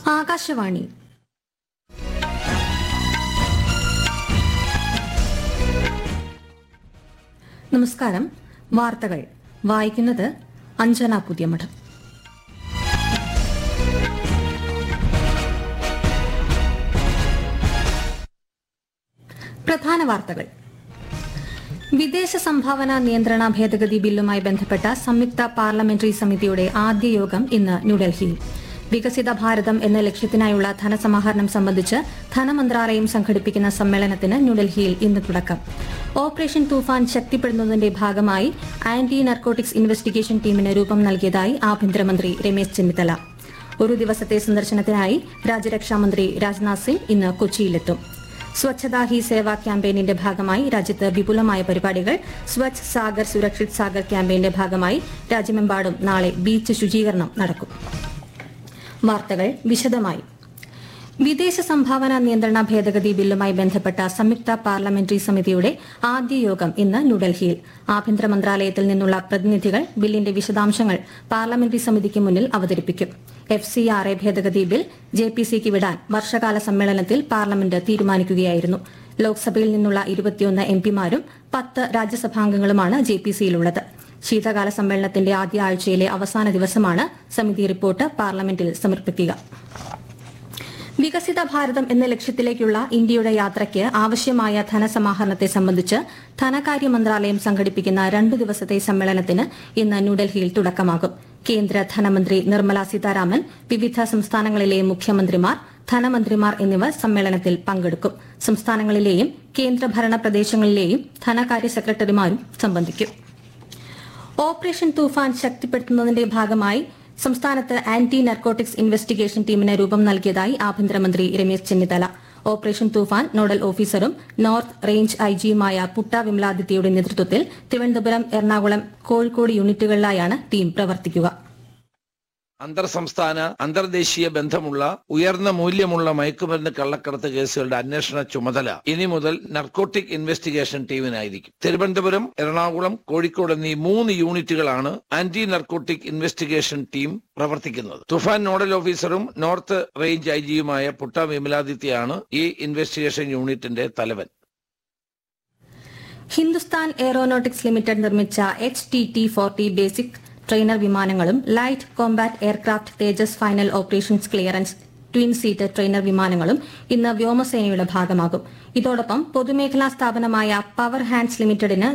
ആകാശവാണി നമസ്കാരം വാർത്തകൾ വായിക്കുന്നത് അഞ്ജന പുതിയമഠം പ്രധാന വാർത്തകൾ വിദേശ സംഭാവന നിയന്ത്രണ ഭേദഗതി ബില്ലുമായി ബന്ധപ്പെട്ട സംയുക്ത പാർലമെന്ററി സമിതിയുടെ ആദ്യ യോഗം ഇന്ന് ന്യൂഡൽഹിയിൽ വികസിത ഭാരതം എന്ന ലക്ഷ്യത്തിനായുള്ള ധനസമാഹരണം സംബന്ധിച്ച് ധനമന്ത്രാലയം സംഘടിപ്പിക്കുന്ന സമ്മേളനത്തിന് ന്യൂഡൽഹിയിൽ ഇന്ന് തുടക്കം ഓപ്പറേഷൻ തൂഫാൻ ശക്തിപ്പെടുന്നതിന്റെ ഭാഗമായി ആന്റി നർക്കോട്ടിക്സ് ഇൻവെസ്റ്റിഗേഷൻ ടീമിന് രൂപം നൽകിയതായി ആഭ്യന്തരമന്ത്രി രമേശ് ചെന്നിത്തല ഒരു ദിവസത്തെ സന്ദർശനത്തിനായി രാജ്യരക്ഷാമന്ത്രി രാജ്നാഥ് സിംഗ് ഇന്ന് കൊച്ചിയിലെത്തും സ്വച്ഛതാ ഹി സേവ ക്യാമ്പയിനിന്റെ ഭാഗമായി രാജ്യത്ത് വിപുലമായ പരിപാടികൾ സ്വച്ഛ് സാഗർ സുരക്ഷിത് സാഗർ ക്യാമ്പയിന്റെ ഭാഗമായി രാജ്യമെമ്പാടും നാളെ ബീച്ച് ശുചീകരണം നടക്കും വാർത്തകൾ വിശദമായി വിദേശ സംഭാവന നിയന്ത്രണ ഭേദഗതി ബില്ലുമായി ബന്ധപ്പെട്ട സംയുക്ത പാർലമെന്ററി സമിതിയുടെ ആദ്യ യോഗം ഇന്ന് ന്യൂഡൽഹിയിൽ ആഭ്യന്തര മന്ത്രാലയത്തിൽ നിന്നുള്ള പ്രതിനിധികൾ ബില്ലിന്റെ വിശദാംശങ്ങൾ പാർലമെന്ററി സമിതിക്ക് മുന്നിൽ അവതരിപ്പിക്കും എഫ് സി ആർ എ ഭേദഗതി ബിൽ ജെ പി സിക്ക് വിടാൻ വർഷകാല സമ്മേളനത്തിൽ പാർലമെന്റ് തീരുമാനിക്കുകയായിരുന്നു ലോക്സഭയിൽ നിന്നുള്ള ഇരുപത്തിയൊന്ന് എം പിമാരും പത്ത് രാജ്യസഭാംഗങ്ങളുമാണ് ജെ പി സിയിലുള്ളത് ശീതകാല സമ്മേളനത്തിന്റെ ആദ്യ ആഴ്ചയിലെ അവസാന ദിവസമാണ് സമിതി റിപ്പോർട്ട് പാർലമെന്റിൽ സമർപ്പിക്കുക വികസിത ഭാരതം എന്ന ലക്ഷ്യത്തിലേക്കുള്ള ഇന്ത്യയുടെ യാത്രയ്ക്ക് ആവശ്യമായ ധനസമാഹരണത്തെ സംബന്ധിച്ച് ധനകാര്യ മന്ത്രാലയം സംഘടിപ്പിക്കുന്ന രണ്ടു ദിവസത്തെ സമ്മേളനത്തിന് ഇന്ന് ന്യൂഡൽഹിയിൽ തുടക്കമാകും കേന്ദ്ര ധനമന്ത്രി നിർമ്മല സീതാരാമൻ വിവിധ സംസ്ഥാനങ്ങളിലെ മുഖ്യമന്ത്രിമാർ ധനമന്ത്രിമാർ എന്നിവർ സമ്മേളനത്തിൽ പങ്കെടുക്കും സംസ്ഥാനങ്ങളിലെയും കേന്ദ്രഭരണ പ്രദേശങ്ങളിലെയും ധനകാര്യ സെക്രട്ടറിമാരും സംബന്ധിക്കും ഓപ്പറേഷൻ തൂഫാൻ ശക്തിപ്പെടുത്തുന്നതിന്റെ ഭാഗമായി സംസ്ഥാനത്ത് ആന്റി നർക്കോട്ടിക്സ് ഇൻവെസ്റ്റിഗേഷൻ ടീമിന് രൂപം നൽകിയതായി ആഭ്യന്തരമന്ത്രി രമേശ് ചെന്നിത്തല ഓപ്പറേഷൻ തൂഫാൻ നോഡൽ ഓഫീസറും നോർത്ത് റേഞ്ച് ഐജിയുമായ പുട്ട വിമലാദിത്യയുടെ നേതൃത്വത്തിൽ തിരുവനന്തപുരം എറണാകുളം കോഴിക്കോട് യൂണിറ്റുകളിലായാണ് ടീം പ്രവർത്തിക്കുക അന്തർ സംസ്ഥാന അന്തർദേശീയ ബന്ധമുള്ള ഉയർന്ന മൂല്യമുള്ള മയക്കുമരുന്ന് കള്ളക്കടത്ത് കേസുകളുടെ അന്വേഷണ ചുമതല ഇനി മുതൽ നർക്കോട്ടിക് ഇൻവെസ്റ്റിഗേഷൻ ടീമിനായിരിക്കും തിരുവനന്തപുരം എറണാകുളം കോഴിക്കോട് എന്നീ മൂന്ന് യൂണിറ്റുകളാണ് ആന്റി നർക്കോട്ടിക് ഇൻവെസ്റ്റിഗേഷൻ ടീം പ്രവർത്തിക്കുന്നത് തുഫാൻ നോഡൽ ഓഫീസറും നോർത്ത് റേഞ്ച് ഐ ജിയുമായ പുട്ട വിമലാദിത്യയാണ് ഈ ഇൻവെസ്റ്റിഗേഷൻ യൂണിറ്റിന്റെ തലവൻ ഹിന്ദുസ്ഥാൻ എയറോനോട്ടിക്സ് ലിമിറ്റഡ് നിർമ്മിച്ച H T T forty basic trainer വിമാനങ്ങളും light combat aircraft Tejas final operations clearance twin seat trainer വിമാനങ്ങളും ഇന്ന് വ്യോമസേനയുടെ ഭാഗമാകും ഇതോടൊപ്പം പൊതുമേഖലാ സ്ഥാപനമായ പവർ ഹാൻഡ്സ് ലിമിറ്റഡിന്